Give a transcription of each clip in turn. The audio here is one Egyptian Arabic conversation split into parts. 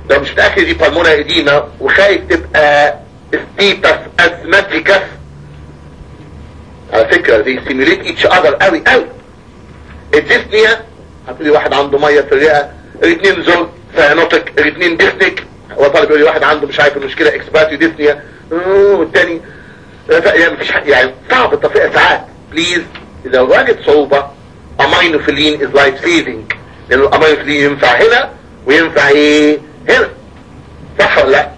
لو مش متاكد دي بالمونة اديمة وخايف تبقى ستيتس ازماتيكس على فكرة they stimulate each other قوي قوي الديسنيا هتقولي واحد عنده مية في الرئة الاثنين زول سيانوتك الاثنين ديسنيك هو طالب يقول لي واحد عنده مش عارف المشكلة اكسباتي ديسنيا والتاني يعني مفيش حد يعني صعب التفرقة ساعات بليز اذا واجد صعوبة امينوفيلين از لايف سيفنج لان الامينوفيلين ينفع هنا وينفع ايه هنا صح ولا لا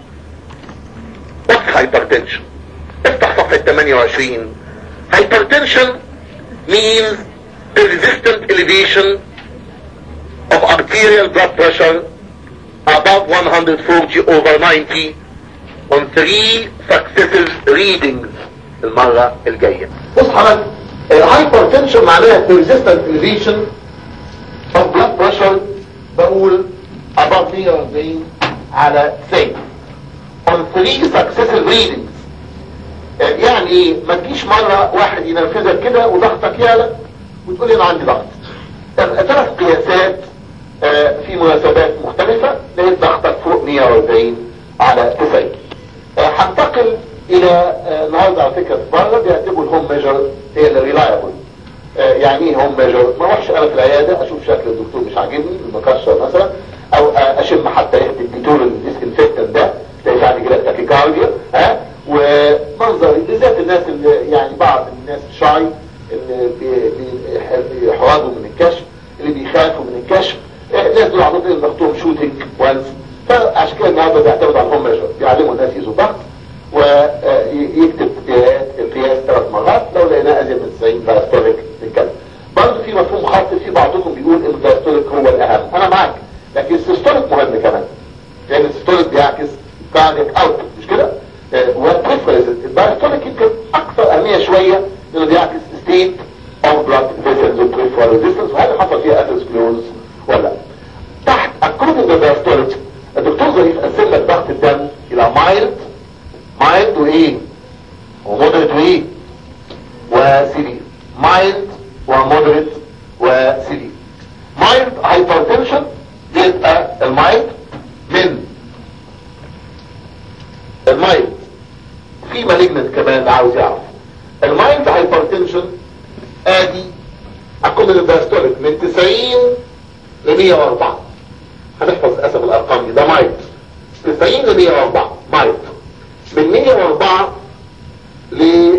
واتس هايبرتنشن افتح صفحة 28 hypertension means persistent elevation of arterial blood pressure above 140 over 90 on three successive readings المرة الجاية بص حضرتك الهايبرتنشن معناها persistent elevation of blood pressure بقول above 140 على 90 on three successive readings يعني ايه ما تجيش مرة واحد ينفذك كده وضغطك يعلى وتقول لي انا عندي ضغط ثلاث قياسات في مناسبات مختلفة لقيت ضغطك فوق 140 على 90 هنتقل الى النهارده على فكره بره بيعتبروا الهوم ميجر هي الريلايبل يعني ايه هوم ميجر ما اروحش انا في العياده اشوف شكل الدكتور مش عاجبني المكشر مثلا او اشم حتى ريحه الديتول الديسكنفكتنت ده تلاقي عندي كده تاكيكارديا ها ومنظر بالذات الناس اللي يعني بعض الناس الشاي اللي بيحرجوا من الكشف اللي بيخافوا من الكشف الناس دول عضلات ضغطهم شوتنج وانس فعشان كده النهارده بيعتمد على الهوم ميجر بيعلموا الناس يقيسوا ضغط ويكتب القياس ثلاث مرات لو لقيناه ازيد من 90 دايستوليك نتكلم برضه في مفهوم خاطئ في بعضكم بيقول ان الدايستوليك هو الاهم انا معاك لكن السيستوليك مهم كمان لان السيستوليك بيعكس كارديك اوت مش كده والبريفرنس الدايستوليك يمكن اكثر اهميه شويه لانه بيعكس ستيت اوف بلاد فيسلز وبريفرال ريزيستنس وهل حصل فيها اثيروسكلوز ولا تحت according to diastolic الدكتور ظريف قسم لك ضغط الدم الى مايلد مايلد وايه ومودريت وايه وسيفير مايلد ومودريت وسيفير مايلد هايبرتنشن يبقى المايلد من المايلد في مالجنت كمان عاوز يعرف المايلد هايبرتنشن ادي اكون من الدايستوليك من 90 ل 104 هنحفظ اسف الارقام دي ده مايلد 90 ل 104 مايلد من 104 ل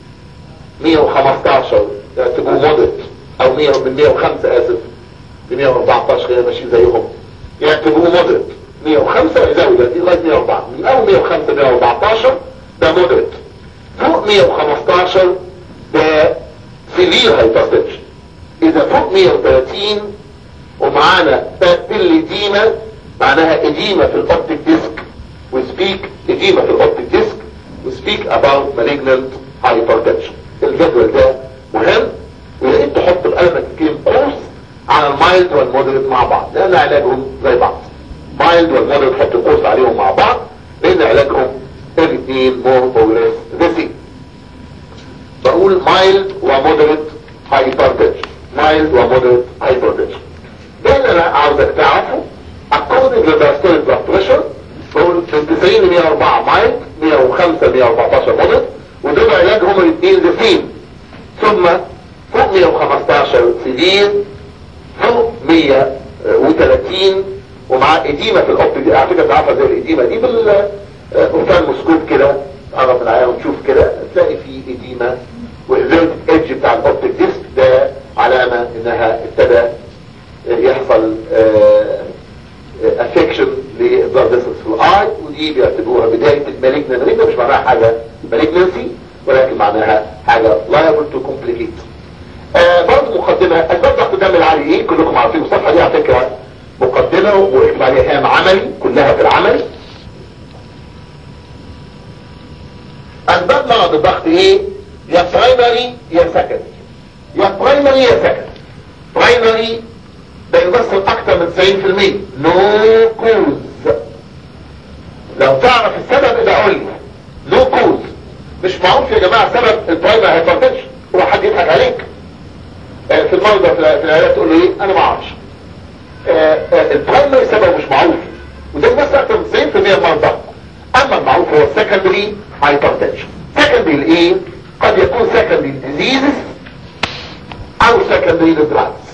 115 تبقوا مودت او 100 من 105 اسف ل 114 خلينا ماشيين زيهم يعني تبقوا مودت 105 يزود دي لغايه 104 من اول 105 ل 114 ده مودريت فوق 115 ده سيفير هايبرتنشن اذا فوق 130 ومعانا بابيليديما معناها اديمة في الاوبتيك ديسك وسبيك اديمة في الاوبتيك ديسك وسبيك about malignant hypertension الجدول ده مهم وياريت تحط بقلمك كلمة قوس على المايلد والمودريت مع بعض لان علاجهم زي بعض مايلد والمودريت حط قوس عليهم مع بعض لان علاجهم الاثنين مور اور ليس ذا سيم بقول مايلد ومودريت هايبرتنشن مايلد ومودريت هايبرتنشن ده اللي انا عاوزك تعرفه according to the systolic blood pressure بقول من 90 ل 104 مايلد 105 114 مودريت ودول علاجهم الاثنين ذا سيم ثم فوق 115 سيفير فوق 130 ومع اديمه في الاوبتيك دي على فكره تعرفها زي الاديمه دي بالفالموسكوب كده تعرف العيان وتشوف كده تلاقي في اديمه والفيرت ايدج بتاع الاوبتيك ديسك ده علامه انها ابتدى يحصل افكشن للبلاد فيسلز في الاي ودي بيعتبروها بدايه المالجنان مالجنان مش معناها حاجه مالجنسي ولكن معناها حاجه liable to complicate آه برضه مقدمه اسباب ضغط الدم العالي ايه كلكم عارفين الصفحه دي على فكره مقدمه واكتب عليها هام عملي كلها في العمل اسباب مرض الضغط ايه يا برايمري يا سكندري يا برايمري يا سكندري برايمري ده يمثل اكتر من 90% نو كوز لو تعرف السبب يبقى قول لي نو كوز مش معروف يا جماعه سبب البرايمري هايبرتنشن هو حد يضحك عليك آه في المرضى في العيادات تقول له ايه انا ما اعرفش آه آه البرايمري سبب مش معروف وده يمثل اكتر سكندري هايبرتنشن سكندري لايه قد يكون سكندري ديزيزز او سكندري لدراجز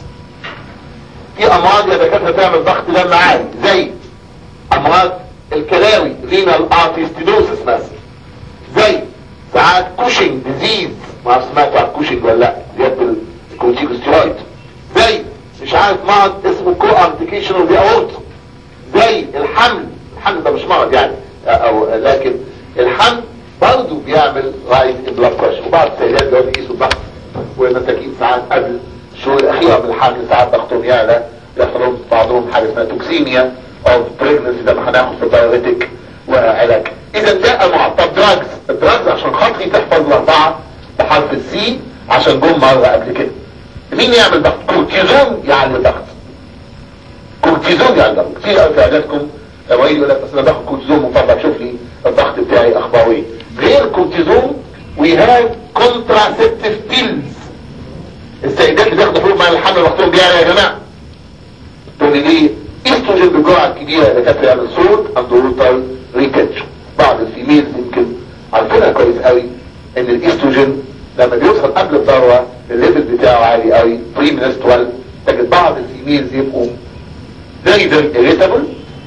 في امراض يا دكاتره تعمل ضغط دم عالي زي امراض الكلاوي رينال ارتيستينوسس مثلا زي ساعات كوشنج ديزيز ما اعرف سمعت عن كوشنج ولا لا ديت الكورتيكوستيرويد زي مش عارف مرض اسمه كو ارتيكيشن اوف ذا اورت زي الحمل الحمل ده مش مرض يعني او لكن الحمل برضه بيعمل رايز ان بلاد بريشر وبعض السيدات دلوقتي بيقيسوا الضغط والمساكين ساعات قبل الشهور الاخيره من الحمل ساعات ضغطهم يعلى يحصل بعضهم حاجه اسمها توكسيميا او بريجنسي لما هناخد في الدايوريتك وعلاج اذا ده مع طب دراجز الدراجز عشان خاطري تحفظ الاربعه بحرف السي عشان جم مره قبل كده مين يعمل ضغط كورتيزون يعلي الضغط كورتيزون يعلي الضغط كتير قوي في علاجكم لما يجي يقول لك بس انا باخد كورتيزون من فضلك شوف لي الضغط بتاعي اخباره ايه غير كورتيزون وي هاف كونتراسبتيف بيلز السيدات اللي بياخدوا حبوب مع الحمل وقتهم بيعلى يا جماعه تقول لي ليه استروجين بالجرعه الكبيره اللي كانت يعمل صوت اند ووتر ريتنشن بعض الفيميلز يمكن عارفينها كويس قوي ان الاستروجين لما بيوصل قبل الذروه الليفل بتاعه عالي قوي بري منسترال تجد بعض الفيميلز يبقوا فيري فيري irritable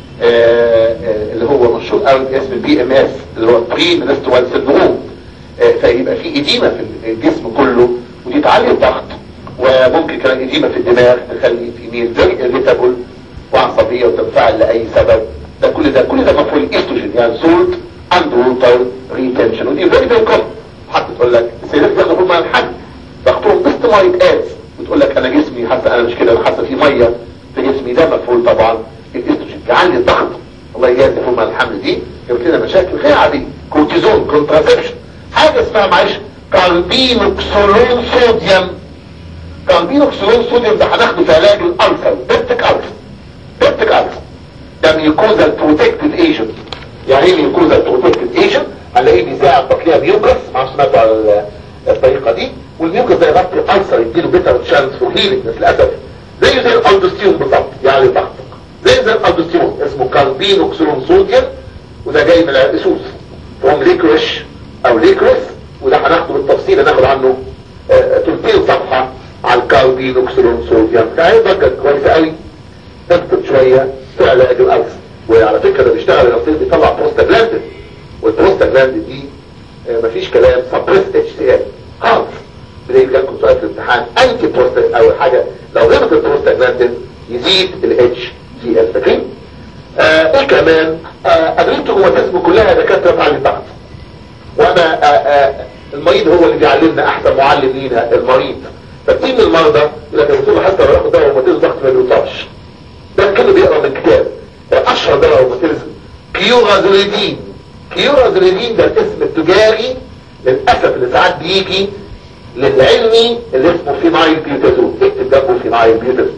اللي هو مشهور قوي باسم البي ام اس اللي هو بري منسترال سندروم فيبقى في اديمه في الجسم كله ودي تعلي الضغط وممكن كمان اديمه في الدماغ تخلي الفيميل فيري irritable وعصبيه وتنفعل لاي سبب ده كل ده كل ده مفهوم الاستروجين يعني سولت اند ووتر ريتنشن ودي فيري فيري كومن حتى تقول لك السيدات بياخدوا مع الحج ضغطهم باستمايت ادز بتقول لك انا جسمي حتى انا مش كده انا حاسه في ميه في جسمي ده مفهوم طبعا الاستروجين يعلي الضغط الله يجازي فوق الحمل دي جابت لنا مشاكل غير عاديه كورتيزون كونتراسبشن حاجه اسمها معلش كالبينوكسولون صوديوم كالبينوكسولون صوديوم ده هناخده في علاج الالسر بيبتيك السر بيبتيك السر ده ميوكوزال بروتكتيف ايجنت يعني ايه ميوكوزال بروتكتيف ايجنت هنلاقيه بيساعد تقليع ميوكس ما سمعتوا على الطريقه دي والميوكس ده يغطي الالسر يديله بيتر تشانس فور هيلينج بس للاسف زيه زي الالدوستيرون بالظبط يعني ضغط زي زي الالدوستيرون اسمه كالبينوكسولون صوديوم وده جاي من الاسوس فهم ليكريش او ليكريس وده هناخده بالتفصيل هناخد عنه تلتين صفحة على الكالبينوكسولون صوديوم فهيبقى كويس قوي تثبت شوية في علاج الألسر وعلى فكرة ده بيشتغل الأصيل بيطلع بروستاجلاندين والبروستاجلاندين دي مفيش كلام سبريس اتش سي ال خالص بلاقي جالكم سؤال في الامتحان انتي بروستاج او حاجة لو غلط البروستاجلاندين يزيد الاتش سي ال فاكرين؟ آه ايه كمان آه الروماتيزم كلها دكاتره تعلم الضغط وانا آه آه المريض هو اللي بيعلمنا احسن معلم لينا المريض فكتير من المرضى يقول لك يا دكتور حتى لو ياخد دواء روماتيزم ضغط ما بيوصلش ده كله بيقرا من كتاب اشهر دواء روماتيزم كيورازوليدين كيورازوليدين ده الاسم التجاري للاسف اللي ساعات بيجي للعلمي اللي اسمه فينايل بيوتازون اكتب جنبه فينايل بيوتازون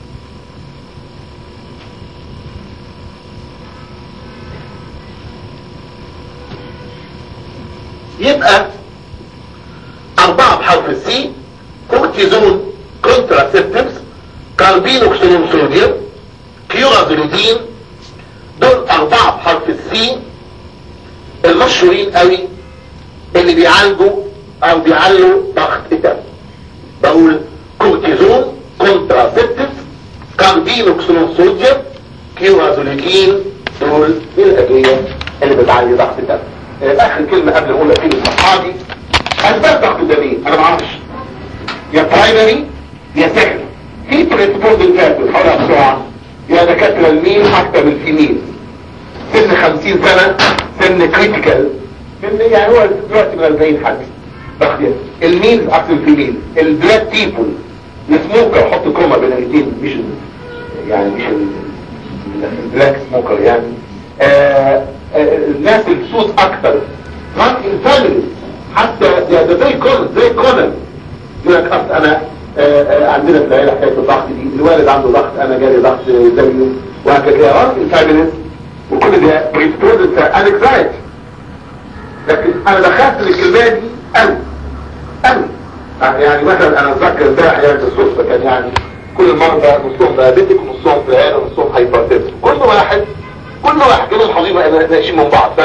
يبقى أربعة بحرف السي كورتيزون كونتراسيبتيفز كاربينوكسيلون صوديوم كيورازوليدين دول أربعة بحرف السي المشهورين قوي اللي بيعالجوا أو بيعلوا ضغط الدم بقول كورتيزون كونتراسيبتيفز كاربينوكسيلون صوديوم كيورازوليدين دول من الأدوية اللي بتعلي ضغط الدم اخر كلمة قبل اقول لك في الصحابي اسباب ضغط الدمين انا ما اعرفش يا برايمري يا سكندري في ترانسبورت الفاتل حولها بسرعة يا دكاترة الميل اكتر من الفيميل سن 50 سنة سن كريتيكال سن يعني هو دلوقتي من 40 حد ضغط الميل اكتر من الفيميل البلاك بيبول السموكر حط كوما بين الاثنين مش يعني مش البلاك سموكر يعني آه الناس السوس اكتر رانك الفاميلي حتى ده زي كونن زي كونن يقول لك اصل انا آآ آآ عندنا في العيله حكايه الضغط دي الوالد عنده ضغط انا جالي ضغط زيه وهكذا رانك الفاميلي وكل ده بريسبوزد انكزايتي لكن انا دخلت الكلمه دي قوي قوي يعني مثلا انا اتذكر امبارح يعني بالصدفه كان يعني كل المرضى نصهم دايابيتك ونصهم في العيله ونصهم هايبرتنسف كل واحد كل واحد كده الحظيمة ناشين من بعض فاهم ازاي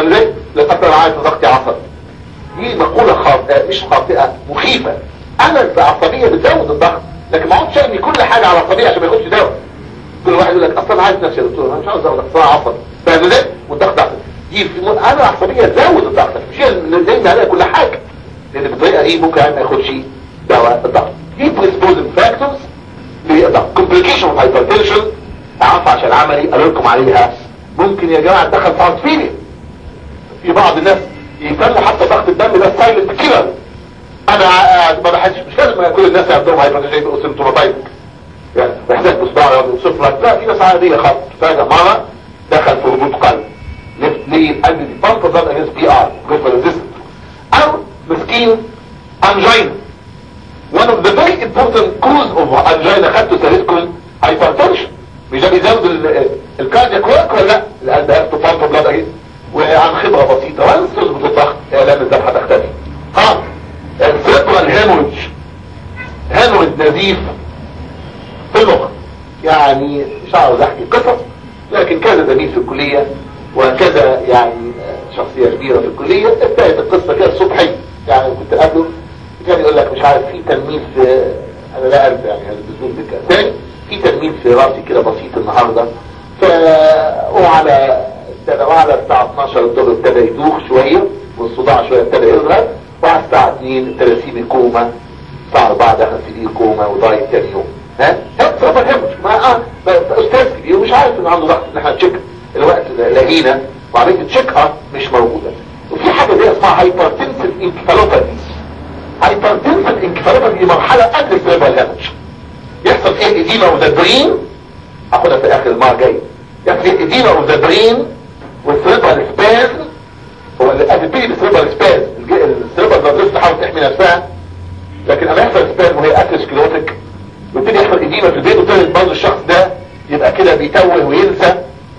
للأثر عايز ضغطي عصبي دي مقولة خاطئة مش خاطئة مخيفة انا العصبية بتزود الضغط لكن ما اقعدش ارمي كل حاجة على العصبية عشان ما ياخدش دواء كل واحد يقول لك اصلا عايز نفسي يا دكتور انا مش عاوز ازود اصلا عصبي فاهم ازاي والضغط عصبي دي في م... انا العصبية تزود الضغط مش هي اللي زي عليها كل حاجة لان بالطريقة دي ممكن ما ياخدش دواء الضغط دي بريسبوزن فاكتورز للضغط كومبليكيشن اوف هايبرتنشن اعرف عشان عملي اقول لكم عليها ممكن يا جماعه تدخل في هارت فيلير في بعض الناس يسموا حتى ضغط الدم ده سايلنت كيلر انا ما بحسش مش لازم كل الناس عندهم هايبرتنشن يبقوا سيمتوماتايزك يعني محتاج بصداع يوصف لك لا في ناس عاديه خالص فجاه مره دخل في هبوط قلب ليفت لين قلب دي بامب ضغط اجنس بي ار جوفر ريزيست او مسكين انجينا one of the very important cause of angina خدته سيريسكول hypertension مش ده بيزود الكاردياك ورك ولا لا القلب هيفتو بامب بلاد اهي وعن خبره بسيطه ولا تظبط الضغط اعلام الذبحه تختفي ها السيربرال هيموريج هيموريج نزيف في المخ يعني مش عاوز احكي قصص لكن كذا زميل في الكليه وكذا يعني شخصيه كبيره في الكليه انتهت القصه كده الصبحيه يعني كنت قبله كان يقول لك مش عارف في تنميل في انا لا اعرف يعني هذا بدون ذكر ثاني في تنميل في راسي كده بسيط النهارده ف وعلى ابتدى وعلى الساعه 12 الظهر ابتدى يدوخ شويه والصداع شويه ابتدى يظهر وعلى الساعه 2 ابتدى يسيب الكوما الساعه 4 دخل في دي كوما وضايق تاني يوم ها ها ما فهمش ما اه استاذ كبير ومش عارف ان عنده ضغط ان احنا نتشيك الوقت لقينا وعمليه تشيكها مش موجوده وفي حاجه زي اسمها هايبرتنسيف انكفالوباثي هايبرتنسيف انكفالوباثي دي مرحله قبل السيربال هامج يحصل ايه اديما اوف ذا برين هاخدها في اخر المره الجايه يحصل اديما اوف ذا برين والسيربال سباز هو الاسبيري بالسيربال سباز السيربال فازوس تحاول تحمي نفسها لكن اما يحصل سباز وهي اثيروسكلوتيك ويبتدي يحصل اديما في البيت وابتدي برضه الشخص ده يبقى كده بيتوه وينسى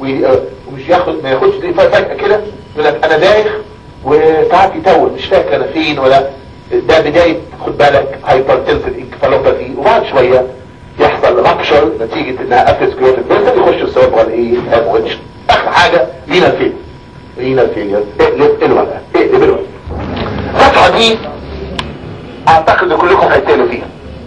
ومش ياخد ما ياخدش دي فجأة كده يقول لك انا دايخ وساعات يتوه مش فاكر انا فين ولا ده بداية خد بالك هايبرتنسيف انكفالوباثي وبعد شوية يحصل رابشر نتيجة انها اثيروسكلوتيك بس يخش السبب ولا ايه هاموج اخر حاجة لينا الفيل لينا الفيل اقلب الورقة اقلب الورقة الصفحة دي اعتقد كلكم هيتقلوا فيها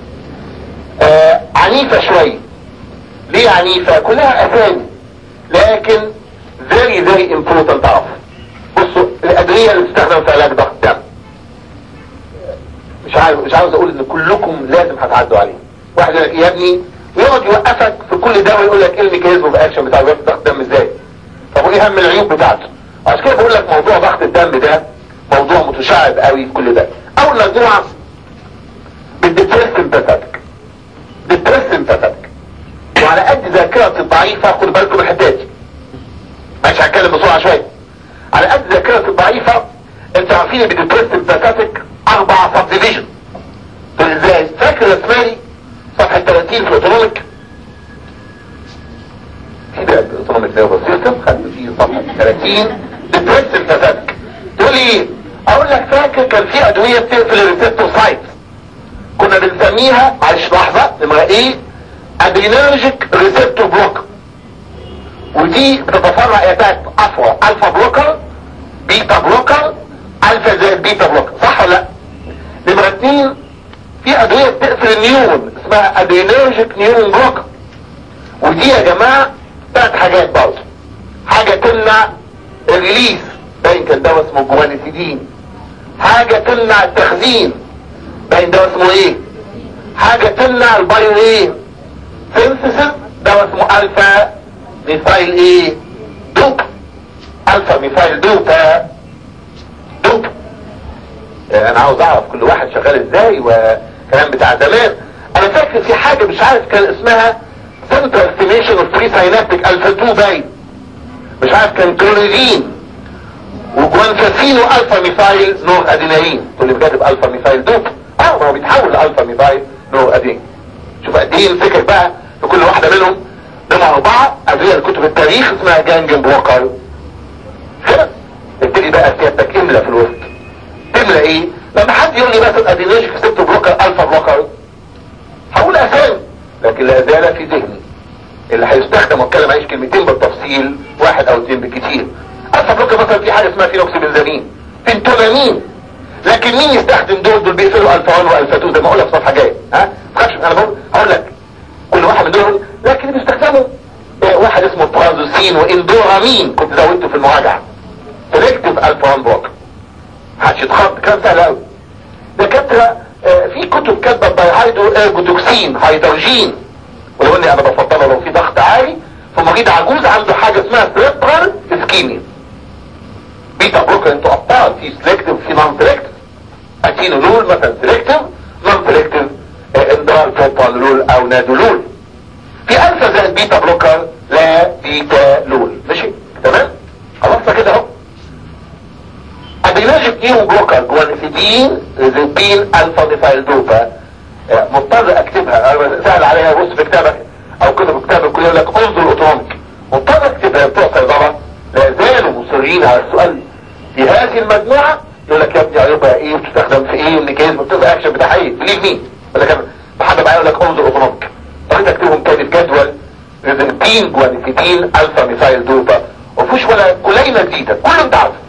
آه عنيفة شوية ليه عنيفة كلها اسامي لكن very very important تعرف بصوا الادوية اللي بتستخدم في علاج ضغط الدم مش عاوز مش عاوز اقول ان كلكم لازم هتعدوا عليه واحد يقول لك يا ابني ويقعد يوقفك في كل دواء يقول لك ايه الميكانيزم اوف اكشن بتاع ضغط الدم ازاي طب وايه اهم العيوب بتاعته عشان كده بقول لك موضوع ضغط الدم ده موضوع متشعب قوي في كل ده اول مجموعه بالديبريس سمباثيك ديبريس سمباثيك وعلى قد ذاكرتي الضعيفه خدوا بالكم من الحته دي مش هتكلم بسرعه شويه على قد ذاكرتي الضعيفه انتوا عارفين ان بالديبريس سمباثيك اربع سب ديفيجن ازاي فاكر يا اسماعيل صفحه 30 في الاوتونوميك في ده الاوتونوميك نيرفس سيستم خدت فيه صفحه 30 ديبريس سمباثيك تقول لي اقول لك فاكر كان في ادويه بتقفل الريسبتور سايت كنا بنسميها معلش لحظه نمره ايه ادرينرجيك ريسبتور بلوك ودي بتتفرع الى ثلاث افرع الفا بلوكر بيتا بلوكر الفا زائد بيتا بلوكر صح ولا لا نمره اثنين في ادويه بتقفل النيون اسمها ادرينرجيك نيون بلوكر ودي يا جماعه ثلاث حاجات برضه حاجه تمنع الريليز باين كان دواء اسمه جوانيتيدين حاجه تمنع التخزين باين دواء اسمه ايه حاجه تمنع البايو ايه سينثيسيس دواء اسمه الفا ميثايل ايه دوب الفا ميثايل دوبا دوب انا عاوز اعرف كل واحد شغال ازاي وكلام بتاع زمان انا فاكر في حاجة مش عارف كان اسمها سنترال استيميشن اوف فري ساينابتيك الفا 2 باين مش عارف كان كلوريدين وجوانفاسين والفا ميثايل نور اديناين واللي بجانب الفا ميثايل دوب اه ما هو بيتحول لالفا ميثايل نور ادين شوف قد ايه الفكر بقى في كل واحده منهم دول اربعه ادويه كتب التاريخ اسمها جانجن بلوكر كده ابتدي بقى سيادتك املى في الوسط تملى ايه لما حد يقول لي مثلا ادينيشك سبت بلوكر الفا بلوكر هقول اسامي لكن لا زال في ذهني اللي هيستخدم واتكلم عايش كلمتين بالتفصيل واحد او اثنين بالكثير الفا بلوكر مثلا في حاجه اسمها فينوكسيبنزامين فينتونامين لكن مين يستخدم دول دول بيقفلوا الفا 1 والفا 2 زي ما اقولها في صفحه جايه ها ما انا بقول هقول لك كل واحد من دول لكن بيستخدموا آه، واحد اسمه ترازوسين واندورامين كنت زودته في المراجعه سيلكتيف الفا 1 بلوكر محدش يتخض كلام سهل قوي دكاتره آه، في كتب كاتبه بايهايدرو ارجوتوكسين هيدروجين ولو اني انا بفضله لو في ضغط عالي فمريض عجوز عنده حاجه اسمها سيربرال اسكيميا بيتا بلوكر انتوا ابطال في سيلكتيف في نون سيلكتيف اتينولول مثلا سيلكتيف نون سيلكتيف اندرال فوبانولول او نادولول في الفا زائد بيتا بلوكر لا بيتا لول ماشي تمام خلصنا كده اهو اديناجيك نيو بلوكر جوانفيدين ريزوبين الفا ميثايل دوبا آه، مضطر اكتبها أنا سهل عليها بص في كتابك او كتب كتاب الكليه يقول لك انظر اوتوميك مضطر اكتبها بتوع صيدله لا زالوا مصرين على السؤال في هذه المجموعه يقول لك يا ابني عيوبها ايه بتستخدم في ايه الميكانيزم بتبقى اكشن بتاعها ايه بليف مين ولا كان بحد بقى يقول لك انظر اوتوميك طريقه اكتبهم كانت جدول ريزنتين جوانفيدين الفا ميثايل دوبا ومفيش ولا كلينه جديده كله انت عارفه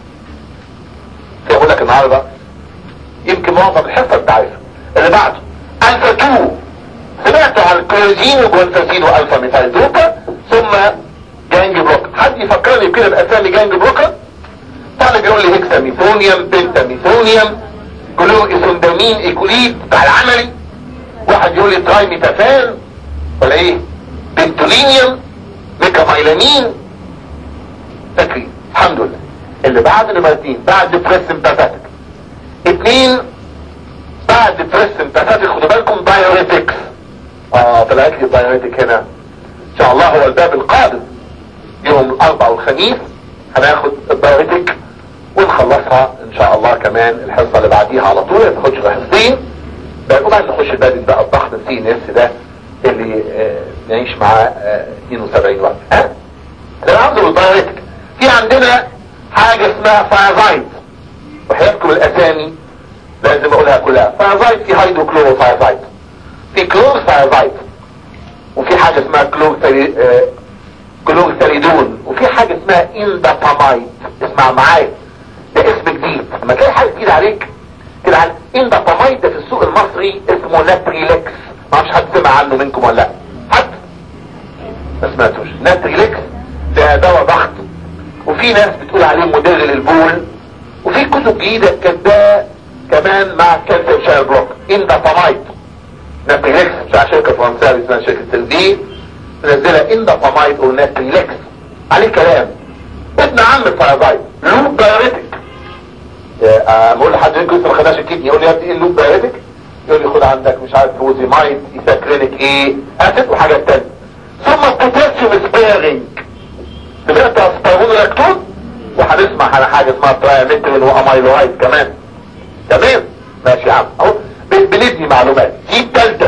يقول لك النهارده يمكن معظم الحصه انت عارفها اللي بعده الفا 2 سمعتوا عن الكلوزين وجوانفاسين والفا ميثايل دوبا ثم جانج بلوك حد يفكرني كده باسامي جانج بلوكر طالب يقول لي هيكسا ميثونيوم بنتا ميثونيوم جلو اسوندامين ايكوليد بتاع العملي واحد يقول لي تراي ميتافان ولا ايه بنتولينيوم ميكاميلامين فاكرين الحمد لله اللي بعد نمرة اتنين بعد بريس سمباثاتيك اتنين بعد بريس سمباثاتيك خدوا بالكم بايوريتكس اه طلعت لي بايوريتك هنا ان شاء الله هو الباب القادم يوم الاربعاء والخميس هناخد البايوريتك ونخلصها ان شاء الله كمان الحصه اللي بعديها على طول نخش في حصتين وبعد نخش الباب بقى الضغط السي ان اس ده اللي آه نعيش معاه آه 72 وقت ها انا عاوز البايوريتك في عندنا حاجة اسمها فايزايد وحياتكم الاسامي لازم اقولها كلها فايزايد في هيدروكلورو فايزايد في كلور فايزايد وفي حاجة اسمها كلور ثري... آه... كلور ثريدون وفي حاجة اسمها اندابامايد اسمع معايا ده اسم جديد لما تلاقي حاجة جديدة عليك كده عن اندابامايد ده في السوق المصري اسمه ناتريلكس ما اعرفش حد سمع عنه منكم ولا لا حد ما سمعتوش ناتريلكس ده دواء ضغط وفي ناس بتقول عليه مدر للبول وفي كتب جديدة كاتباه كمان مع كالسيوم شاير بلوك اندابامايد ناتريلكس بتاع شركة فرنسية اسمها شركة سلدي منزلة اندابامايد او ناتريلكس عليه كلام ابن عم الفايزايد لوب دايريتك اقول لحد منكم لسه ما خدهاش الكدني يقول لي يا ابني ايه اللوب دايريتك يقول لي خد عندك مش عارف فوزيمايد ايثاكرينيك ايه اسيد وحاجات تانية ثم البوتاسيوم سبيرنج سمعت اسبرون لاكتون وهنسمع على حاجه اسمها ترايمترين واميلوهايد كمان تمام ماشي يا عم اهو بنبني معلومات دي التالتة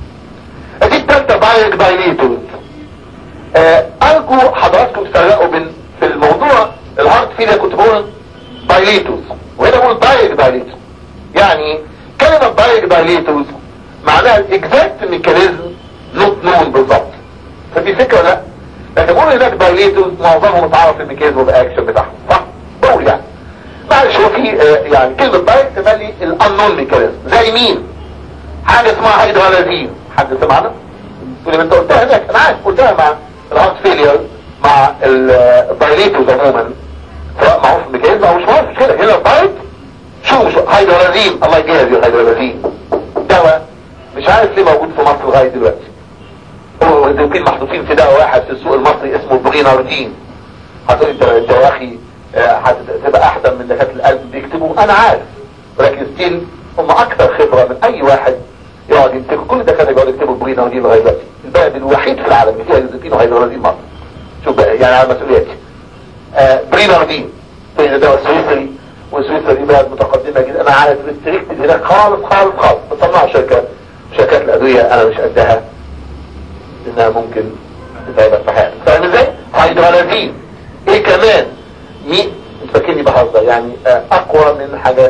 دي التالتة بايرك بايليتوز آه ارجو حضراتكم تفرقوا بين في الموضوع الهارت فيليا كنت بقول بايليتوز وهنا بقول بايرك بايليتوز يعني كلمة بايرك بايليتوز معناها الاكزاكت ميكانيزم نوت نون بالظبط فدي فكرة لا لكن بقول هناك بايليتوز معظمهم اتعرف الميكانيزم باكشن بتاعهم صح؟ بقول يعني معلش هو في آه يعني كلمة بايت تملي الانون ميكانيزم زي مين؟ حاجة اسمها هيدرالازين حد سمعنا؟ تقول لي انت قلتها هناك انا عارف قلتها مع الهارت فيلير مع البايليتوز عموما سواء معروف الميكانيزم او مش معروف مش كده هنا البايت شو شو هيدرالازين الله يجهز يا هيدرالازين دواء مش عارف ليه موجود في مصر لغايه دلوقتي هو يمكن محطوطين في دواء واحد في السوق المصري اسمه بريناردين هتقول انت انت يا اخي هتبقى احسن من دكاتره القلب بيكتبوا انا عارف ولكن ستيل هم اكثر خبره من اي واحد يقعد يكتبوا كل الدكاتره يقعدوا يكتبوا بريناردين لغايه دلوقتي البلد الوحيد في العالم اللي فيها يوزيبين وهيدرالازين مصر شوف بقى يعني على مسؤوليتي آه بريناردين ده دواء سويسري وسويسرا دي بلد متقدمه جدا انا عارف ريستريكتد هناك خالص خالص خالص بتصنع شركه شركات الادويه انا مش قدها انها ممكن تتعبك في حياتك فاهم ازاي؟ هيدرالازين ايه كمان مين انت فاكرني بهزر يعني اقوى من حاجات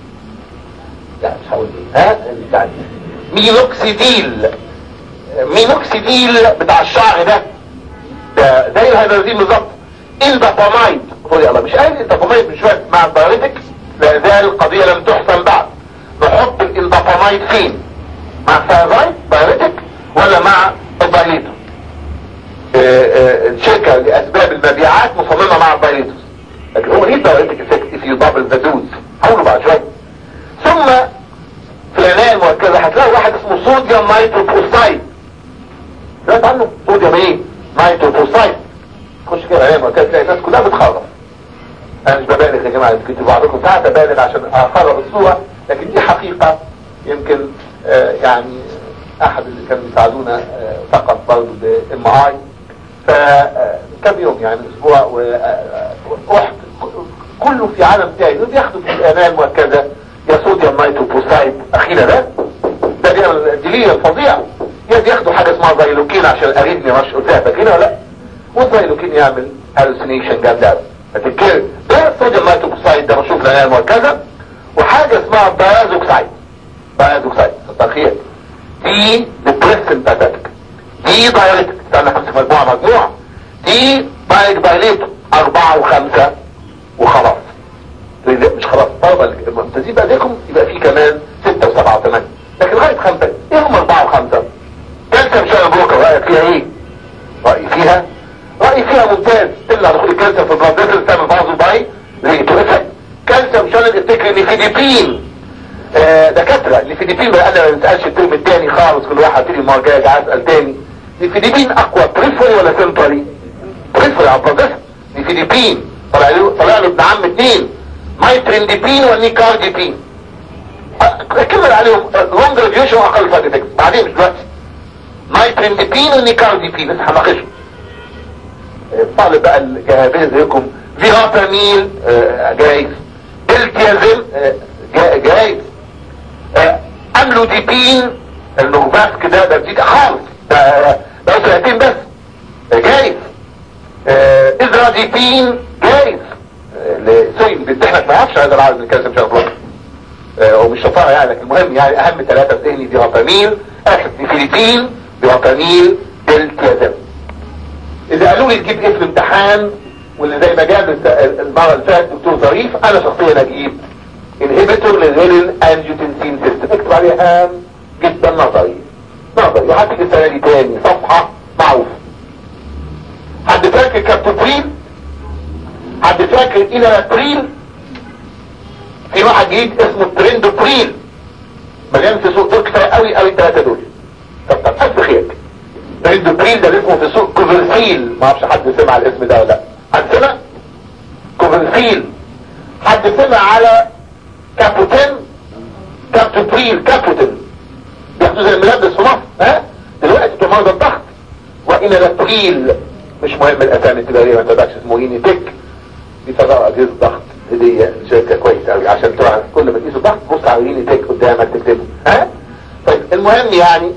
لا مش هقول ايه ها يعني مينوكسيديل مينوكسيديل بتاع الشعر ده ده زي الهيدرازين بالظبط البابامايد قول يا الله مش قايل انت ضميت من شويه مع الدايريتك لا زال القضيه لم تحسن بعد نحط الاندابامايد فين مع الثايرويد دايريتك ولا مع الدايليتور الشركه لاسباب المبيعات مصممه مع الدايليتور لكن هو ليه دايريتك افكت if you double the dose حاولوا بعد شويه ثم في العنايه المركزه هتلاقي واحد اسمه صوديوم نايتروفوسفايد سمعت عنه صوديوم ايه نايتروفوسفايد تخش كده العنايه المركزه تلاقي الناس كلها بتخرف انا مش ببالغ يا جماعه يمكن بعضكم ساعات ابالغ عشان اخرب الصوره لكن دي حقيقه يمكن آه يعني احد اللي كانوا بيساعدونا آه فقط برضه بام اي فكم يوم يعني اسبوع ورحت كله في عالم تاني بياخدوا في العنايه المركزه يا صوديوم نايتروفوسفايد اخينا ده ده بيعمل ديليه فظيع يا بياخدوا حاجه اسمها زيلوكين عشان الاريتميا مش قلتها فاكرينها ولا لا والزيلوكين يعمل هالوسينيشن جامد قوي فتذكر ده الصوديوم نايتروفوسفايد ده مشروب العنايه المركزه وحاجه اسمها دايازوكسايد دايازوكسايد الترخيص دي ديبريسنت اتاك دي دايريتك استنى خمسة مجموعة مجموعة دي بايك بايليت اربعة وخمسة وخلاص مش خلاص طالما الممتازين بقى ليكم يبقى في كمان ستة وسبعة وثمانية لكن لغاية خمسة ايه هم اربعة وخمسة كالسيوم شاي بروكر رأيك فيها ايه رأيي فيها رأيي فيها ممتاز الا دخول الكالسيوم في البلاد فيسل تعمل بعض باي ريتو افكت كالسيوم شانل افتكر ان فيليبين آه دكاترة الفيليبين بقى انا ما نسألش الترم التاني خالص كل واحد تيجي المرة الجاية اسأل تاني الفيليبين اقوى بريفري ولا سنتري بريفري على البروفيسور الفيليبين طلع له طلع له ابن عم اتنين مايترينديبين والنيكارديبين اكمل عليهم لونج ريفيوشن واقل سايد افكتس بعدين مش دلوقتي مايترينديبين والنيكارديبين لسه هناقشهم الطالب بقى الجهابيه زيكم فيرابامين آه جايز التيازم آه جايز آه املوديبين النوفاس كده ده جديد خالص ده ده سنتين بس جايز ازراديبين جايز سوري بتحنك ما يعرفش هذا العدد من الكالسيوم شان بلوك ومش شطارة يعني لكن المهم يعني اهم ثلاثة في ذهني ديوتامين اخد نيفيليتين ديوتامين دلتيازم اذا قالوا لي تجيب ايه في الامتحان واللي زي ما جاب المرة اللي فاتت دكتور ظريف انا شخصيا اجيب انهبيتور للرينين انجيوتنسين سيستم اكتب عليها هام جدا نظري نظري وهتيجي السنة دي تاني صفحة معروف حد فاكر كابتوبريل حد فاكر الى ابريل في واحد جديد اسمه ترندوبريل مليان في سوق دول كفايه قوي قوي الثلاثه دول طب طب الف خيرك ترندوبريل ده اسمه في سوق كوفرسيل ما اعرفش حد سمع الاسم ده ولا لا حد سمع كوفرسيل حد سمع على كابوتين كابتوبريل كابوتين بياخدوا زي الملبس في مصر ها دلوقتي بتوع مرضى الضغط والى الابريل مش مهم الاسامي التجاريه ما تبعش اسمه ايني تك بيطلعوا اجهزه ضغط هديه شركه كويسه قوي عشان تروح كل ما تقيس الضغط بص على ايني تك قدامك تكتبه ها طيب المهم يعني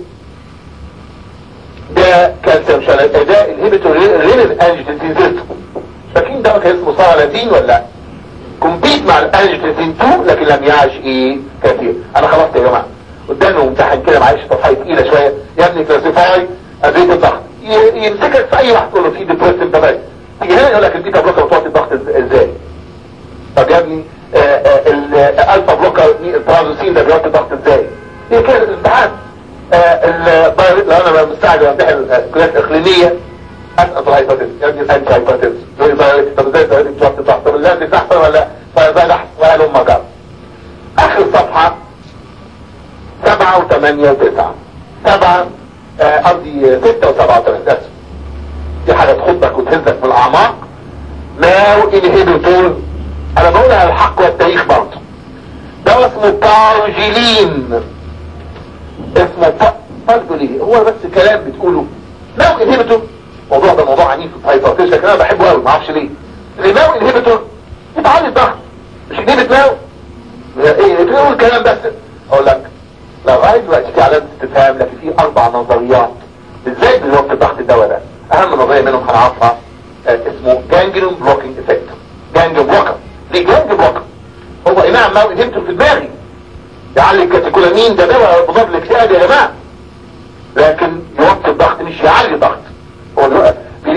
ده كالسيوم شانل ده الهيبتور رينال انجيوتنسين سيستم فاكرين ده كان اسمه صارلاتين ولا لا كومبيت مع الانجيوتنسين 2 لكن لم يعش ايه كثير انا خلصت يا جماعه قدامه امتحان كده معلش صفحه تقيله شويه يا ابني كلاسيفاي ادويه الضغط يمسكك في اي واحد تقول له في ديبريسيف ده تيجي هنا يقول لك البيتا بلوكر بتوطي الضغط ازاي طب يا ابني الالفا بلوكر الترازوسين ده بيوطي الضغط ازاي هي كده الامتحان لو انا مستعجل امتحن الكليات الاقليميه اسقط الهايبوتيز يا ابني الانتي هايبوتيز تقول لي طب ازاي ده بتوطي الضغط طب اللي تحت ولا فده نحت ولا لهم جاب اخر صفحه سبعة وثمانية وتسعة سبعة قصدي ستة وسبعة وثمانية اسف دي حاجة تخضك وتهزك في الأعماق ناو انهبيتور أنا بقولها على الحق والتاريخ برضه ده اسمه بارجيلين اسمه بارجيلين هو بس كلام بتقوله ناو انهبيتور الموضوع ده موضوع عنيف في الهايبرتنشن لكن أنا بحبه قوي ما اعرفش ليه ناو انهبيتور بتعلي الضغط مش انهبت ناو ايه بتقول الكلام بس اقول لك لغاية دلوقتي في علامة استفهام لكن في اربع نظريات ازاي بنوقف ضغط الدواء ده اهم نظرية منهم هنعرفها آه اسمه جانجلون بلوكينج افكت جانجلون بلوكر ليه جانجلون بلوكر هو اي نعم ما انهبته في دماغي يعلي الكاتيكولامين ده دواء مضاد للاكتئاب يا جماعة لكن يوقف الضغط مش يعلي الضغط هو في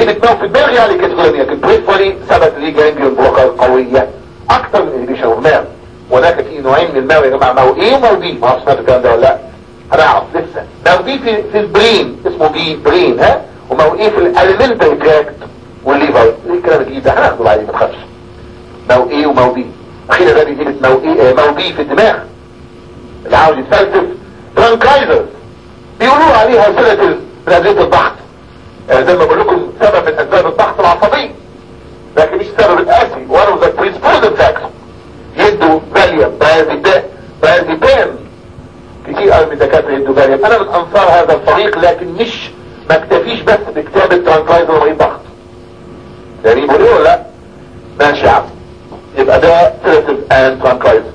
انهبت نوع في الدماغ يعني كتغير لكن بريفري ثبت ليه جانجليون بلوكر قوية اكتر من انهبيشن اوف نيرف وهناك في نوعين من الماء يا جماعه ماو ايه وماو بي ما اعرفش سمعت الكلام ده ولا لا هنعرف لسه ماو بي في في البرين اسمه بي برين ها وماو ايه في الالمنتري تراكت والليفر ايه الكلام الجديد ده هناخده بعدين ما تخافش ماو ايه وماو بي اخيرا ده بيجيب ماو ايه ماو بي في الدماغ اللي عاوز يتفلسف ترانكايزر بيقولوا عليها سنة نزلة الضغط زي ما بقول لكم سبب من اسباب الضغط العصبي لكن مش سبب الاسي one of the predisposing factors يدوا فاليوم بازيبان بازيبان كتير قوي من الدكاتره يدوا فاليوم انا من انصار هذا الفريق لكن مش ما اكتفيش بس بكتابة ترانكايزر ومريض ضغط يعني بقول ولا لا ماشي يا عم يبقى ده سيرتيف اند ترانكايزر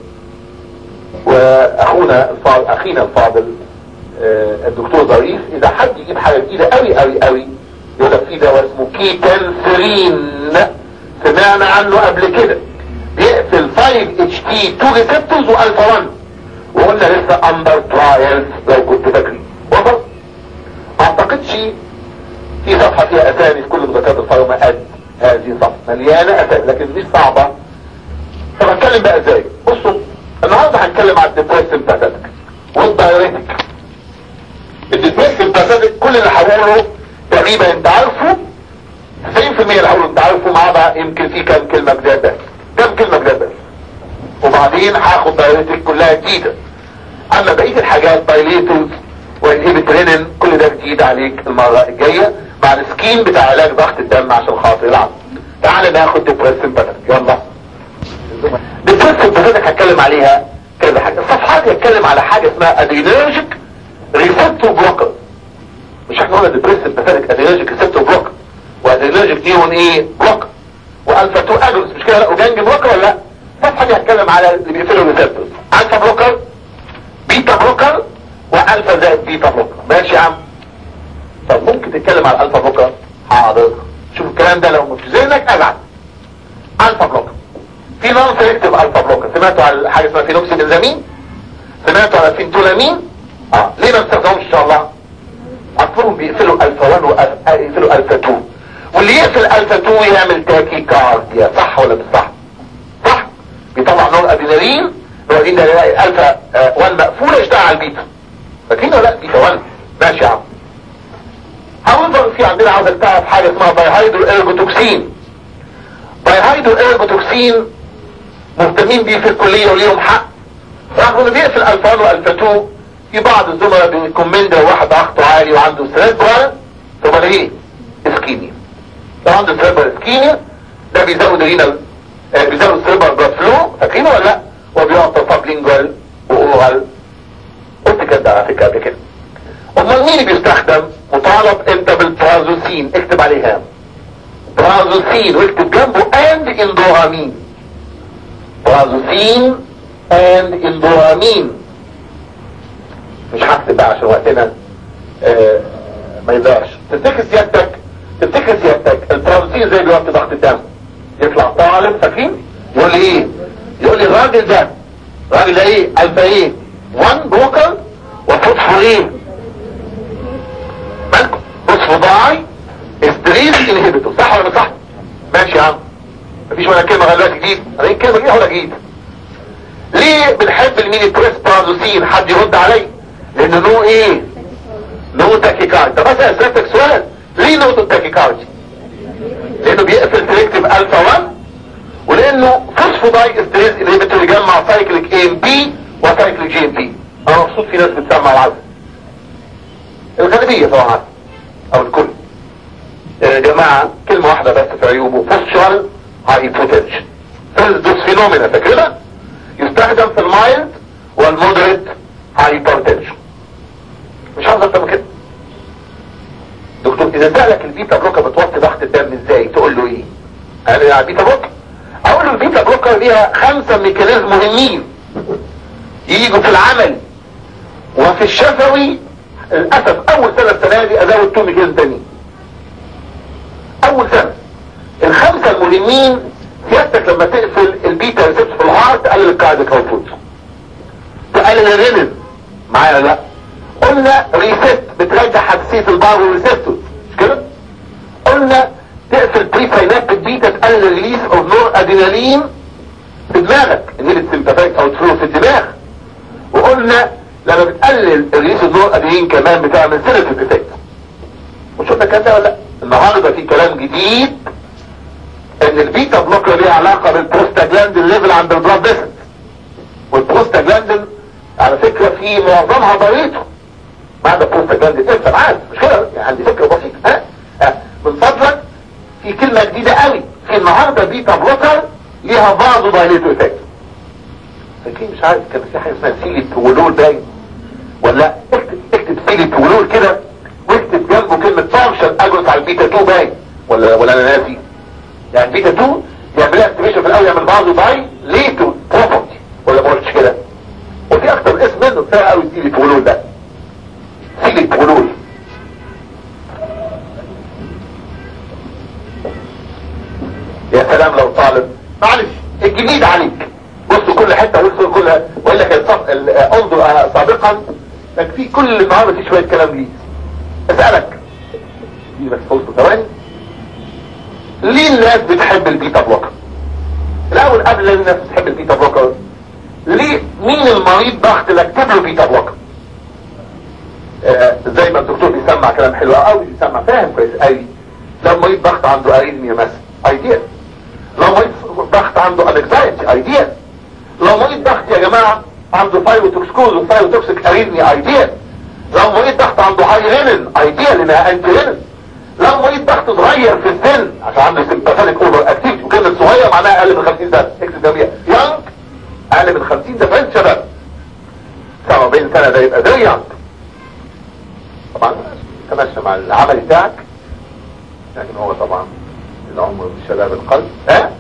واخونا الفاضل اخينا الفاضل آه الدكتور ظريف اذا حد يجيب حاجه جديده قوي قوي قوي يقول لك في دواء اسمه كيتنسرين سمعنا عنه قبل كده بيقفل 5 اتش تي 2 ريسبتورز والفا 1 وقلنا لسه اندر ترايلز لو كنت فاكرين وصل ما اعتقدش في صفحه فيها اسامي في كل مذكرات الفارما قد هذه صفحه مليانه اسامي لكن مش صعبه طب هنتكلم بقى ازاي بصوا النهارده هنتكلم على الديبريسيف باساتيك والدايريتك الديبريسيف باساتيك كل اللي هقوله تقريبا انت عارفه 90% اللي هقوله انت عارفه مع بقى يمكن في كام كلمه جداد بس كام كلمه جداد بس وبعدين هاخد دايريتك كلها جديده اما بقيه الحاجات دايليتوز وانهبترينين كل ده جديد عليك المره الجايه مع السكيم بتاع علاج ضغط الدم عشان خاطر يلعب تعال ناخد ديبريسيف باساتيك يلا بالفرصة بذلك هتكلم عليها كذا حاجة الصفحات يتكلم على حاجة اسمها ادرينرجيك ريسبتور بلوكر مش احنا قلنا ديبريسيف بذلك ادرينرجيك ريسبتور بلوكر وادرينرجيك نيون ايه بلوكر والفا 2 اجلس مش كده لا وجانج بلوكر ولا لا صفحة دي هتكلم على اللي بيقفلوا الريسبتور الفا بلوكر بيتا بلوكر والفا زائد بيتا بلوكر ماشي يا عم طب ممكن تتكلم على الالفا بلوكر حاضر شوف الكلام ده لو مش في ذهنك ازعل الفا بلوكر في نون سيلكتيف الفا بلوكر سمعتوا على حاجه اسمها فينوكسيبنزامين سمعتوا على فينتولامين اه ليه ما بتستخدموش ان شاء الله اكثرهم بيقفلوا الفا 1 ويقفلوا الفا 2 واللي يقفل الفا 2 يعمل تاكي كارديا صح ولا مش صح صح بيطلع نور ادرينالين نور ادرينالين نلاقي الفا 1 مقفوله يشتغل على البيتا فاكرين ولا لا بيتا 1 ماشي يا عم هاويفر في عندنا عاوز تعرف حاجه اسمها بايهايدرو ايرجوتوكسين بايهايدرو ايرجوتوكسين مهتمين بيه في الكلية وليهم حق رغم انه بيقفل الفان والفا 2 في بعض الزملاء بيكومند لو واحد ضغطه عالي وعنده سيربرال ثم ايه اسكيميا لو عنده سيربرال اسكيميا ده بيزود رينال آه بيزود سيربرال بلاد فلو فاكرينه ولا لا وبيعطى سابلينجوال واورال قلت كده على فكره قبل كده امال مين اللي بيستخدم مطالب انت بالبرازوسين اكتب عليها برازوسين واكتب جنبه اند اندوهامين برازوسين اند اندوامين مش هكتب بقى عشان وقتنا آه ما يقدرش تفتكر سيادتك تفتكر سيادتك البرازوسين زي بيوطي ضغط الدم يطلع طالب فاكرين يقول لي ايه يقول لي الراجل ده الراجل ده ايه الفا ايه 1 بروكر وفوسفو ايه مالكم فوسفو باي استريس انهبيتور صح ولا مش صح ماشي يا عم مفيش ولا كلمة غير دلوقتي جديد انا كلمة جديدة ولا جديد ليه بنحب الميني بريس برازوسين حد يرد علي لانه نو ايه نو تاكيكارد طب اسال سيادتك سؤال ليه نو تاكيكارد لانه بيقفل سيلكتيف الفا 1 ولانه فوسفوداي استريز انهبيتور يجمع سايكليك اي ام بي وسايكليك جي ام بي انا مبسوط في ناس بتسمع العزم الغالبية طبعا او الكل يا جماعة كلمة واحدة بس في عيوبه فوسشوال هايبوتنشن دوس فينومينا فاكرها يستخدم في المايلد والمودريت هايبرتنشن مش عاوز اكتر من كده دكتور اذا سألك البيتا بلوكر بتوطي ضغط الدم ازاي تقول له ايه انا بيتا بلوكر اقول له البيتا بلوكر ليها خمسة ميكانيزم مهمين يجوا في العمل وفي الشفوي للاسف اول سنة السنة دي ازود تو ميكانيزم تانيين اول سنة الخمسة المهمين سيادتك لما تقفل البيتا ريسبت في الهارت تقلل الكارديك اوتبوت تقلل الرينين معايا لا قلنا ريست بترجع حساسية البار والريسبتور مش كده قلنا في سينات بيتا تقلل ريليس اوف نور ادينالين في دماغك انهيلت سيمباثيك او تفلو في الدماغ وقلنا لما بتقلل الريليس اوف نور ادينالين كمان بتعمل سيرفيك افكت وشفنا الكلام ده ولا لا النهارده في كلام جديد ان البيتا بلوكر ليها علاقه بالبروستاجلاندين ليفل عند البلاد فيسل والبروستاجلاندين على فكره في معظمها ضريته بعد البروستاجلاندين انت عارف مش كده يعني عندي فكره بسيطه ها ها من فضلك في كلمه جديده قوي في النهارده بيتا بلوكر ليها بعض دايليتو افكت فاكرين مش عارف كان في حاجه اسمها سيلي تولول باين ولا اكتب اكتب سيلي تولول كده واكتب جنبه كلمه فانكشن اجرس على البيتا 2 باين ولا ولا انا ناسي يعني بيتا 2 يعملها استيميشن في الاول يعمل بعضه باي ليتو بروبرتي ولا ما قلتش كده وفي اكتر اسم منه كفايه قوي سيلي تولول ده سيلي تولول يا سلام لو طالب معلش الجديد عليك بص كل حته وصل كلها واقول لك الصف... ال- انظر آه، سابقا لك في كل النهارده في شويه كلام جديد اسالك دي بس فوز ثواني ليه الناس بتحب البيتا بلوكر الاول قبل الناس بتحب البيتا بلوكر ليه مين المريض ضغط اللي اكتب له بيتا بلوكر آه زي ما الدكتور بيسمع كلام حلو قوي بيسمع فاهم كويس قوي لو مريض ضغط عنده اريثميا مثلا ايديال لو مريض ضغط عنده انكزايتي ايديال لو مريض ضغط يا جماعه عنده فايروتوكسكوز وفايروتوكسيك اريثميا ايديال لو مريض ضغط عنده هاي رينين ايديال لانها انتي رينين لو مريض ضغط اتغير في السن عشان عنده سيمباثيك اوفر اكتيفيتي وكلمه صغير معناها اقل من 50 سنه اكتب جنبيها يانج اقل من 50 ده فين شباب 47 سنه ده يبقى فيري يانج طبعا تمشى مع العمل بتاعك لكن هو طبعا العمر من شباب القلب ها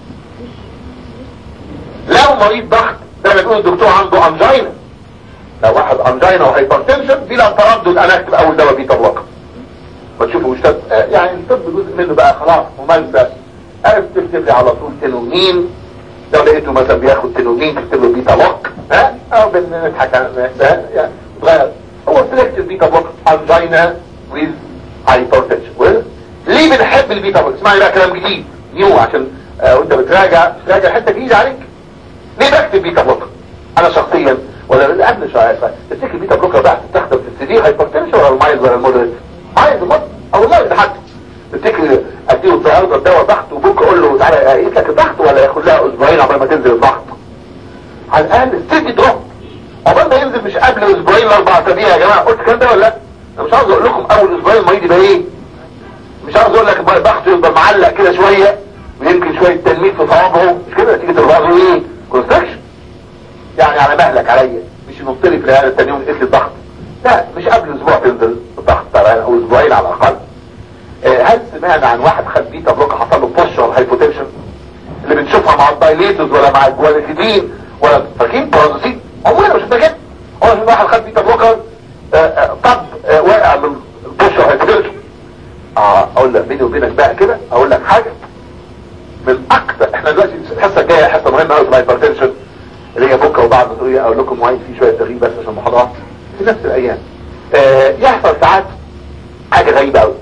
لو مريض ضغط زي ما بيقول الدكتور عنده انجينا لو واحد انجينا وهايبرتنشن بلا تردد انا اكتب اول دواء بيتا بلوكر ما تشوفوا استاذ آه، يعني الطب جزء منه بقى خلاص ممارسه عرفت تكتب لي على طول تنومين لو لقيته مثلا بياخد تنومين تكتب له بيتا بلوك ها او بنضحك على ها؟ يعني تغير هو سلكتيف بيتا بلوك انجينا ويز هايبرتنشن ليه بنحب البيتا بلوك اسمعني بقى كلام جديد نيو عشان آه وانت بتراجع تراجع حته جديده عليك ليه بكتب بيتا بلوك انا شخصيا ولا قبل شويه تفتكر البيتا بلوكر بقى تستخدم في السيفير هايبرتنشن ولا المايلد ولا المودريت عايز المط او والله ده حد تفتكر اديله النهارده الدواء ضغط وبكره اقول له تعالى اقيس لك الضغط ولا ياخد لها اسبوعين عقبال ما تنزل الضغط على الاقل ستيدي دروب عقبال ما ينزل مش قبل اسبوعين لاربع اسابيع يا جماعه قلت الكلام ده ولا لا انا مش عاوز اقول لكم اول اسبوعين المريض يبقى ايه مش عاوز اقول لك بقى ضغطه يبقى معلق كده شويه ويمكن شويه تنميل في صوابعه مش كده نتيجه الرأس ايه كونستراكشن يعني على مهلك عليا مش ينط لي في العياده التاني يوم يقيس لي الضغط لا مش قبل اسبوع تنزل الضغط طبعا او اسبوعين على الاقل آه، هل سمعنا عن واحد خد بيتا بلوك حصل له بوشر هايبوتنشن اللي بنشوفها مع الدايليتوز ولا مع الجواليتيدين ولا فاكرين بارازيتين عمرنا مش فاكر هو في واحد خد بيتا بلوكر آه، آه، طب آه، واقع من البوشر هايبوتنشن اه اقول لك بيني وبينك بقى كده اقول لك حاجه من اكثر احنا دلوقتي الحصه الجايه حصه مهمه قوي في الهايبرتنشن اللي هي بكره وبعد الظهريه اقول لكم مواعيد في شويه تغيير بس عشان محاضرات في نفس الايام آه يحصل ساعات حاجه غريبه قوي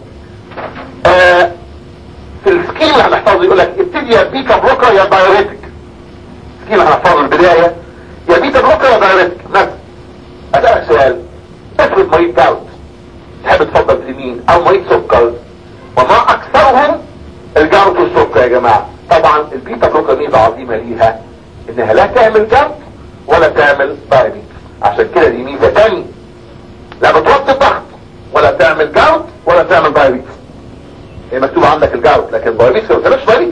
آه في السكيم اللي هنحفظه يقول لك ابتدي يا بيتا بلوكر يا دايوريتك السكيم اللي هنحفظه البدايه يا بيتا بلوكر يا دايوريتك مثلا اسالك سؤال افرض مريض جاوت تحب تفضل في مين او مريض سكر وما اكثرهم الجاوت والسكر يا جماعه طبعا البيتا بلوكر ميزه عظيمه ليها انها لا تعمل جاوت ولا تعمل دايابيتس عشان كده دي ميزه تاني لا بتوطي الضغط ولا تعمل جاوت ولا تعمل دايابيتس هي مكتوب عندك الجاوت لكن دايابيتس ما بتعملش دايابيتس